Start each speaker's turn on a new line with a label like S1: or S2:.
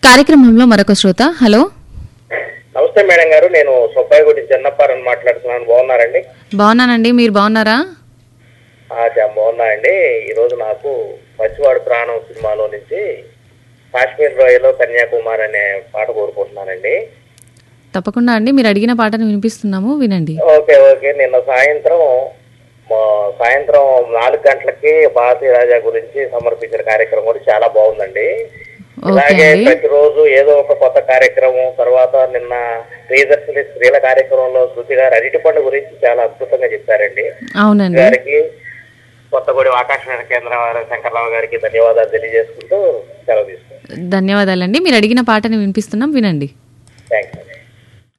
S1: కార్యక్రమంలో మరొక శ్రోత హలో
S2: నమస్తే మేడం గారు నేను సుబ్బాయిగుడి చెన్నప్పారని మాట్లాడుతున్నాను బాగున్నారండి
S1: బాగున్నానండి మీరు బాగున్నారా
S2: ఆ, చా- బాగున్నా అండి ఈరోజు నాకు పచ్చివాడు ప్రాణం సినిమాలో నుంచి కాశ్మీర్ లోయలో కన్యాకుమారి అనే పాట కోరుకుంటున్నానండి
S1: తప్పకుండా అండి మీరు అడిగిన పాటను వినిపిస్తున్నాము వినండి
S2: ఓకే ఓకే నిన్న సాయంత్రం మా- సాయంత్రం నాలుగు గంటలకి భారతీయ రాజా గురించి సమర్పించిన కార్యక్రమం కూడా చాలా బాగుందండి
S1: ఓకే
S2: ఇలాగే
S1: అండి
S2: ప్రతిరోజు ఏదో ఒక కొత్త కార్యక్రమం తర్వాత నిన్న ప్రియదర్శిని స్త్రీల కార్యక్రమంలో శృతి గారు అరటిపండు గురించి చాలా అద్భుతంగా చెప్పారండి
S1: అవునండి
S2: గారికి కొత్తగూడెం ఆకాశవాణి కేంద్రం వారి శంకర్రావు గారికి ధన్యవాదాలు తెలియజేసుకుంటూ సెలవు తీసుకుంటాం
S1: ధన్యవాదాలండి మీరు అడిగిన పాటను వినిపిస్తున్నాం వినండి
S2: థ్యాంక్స్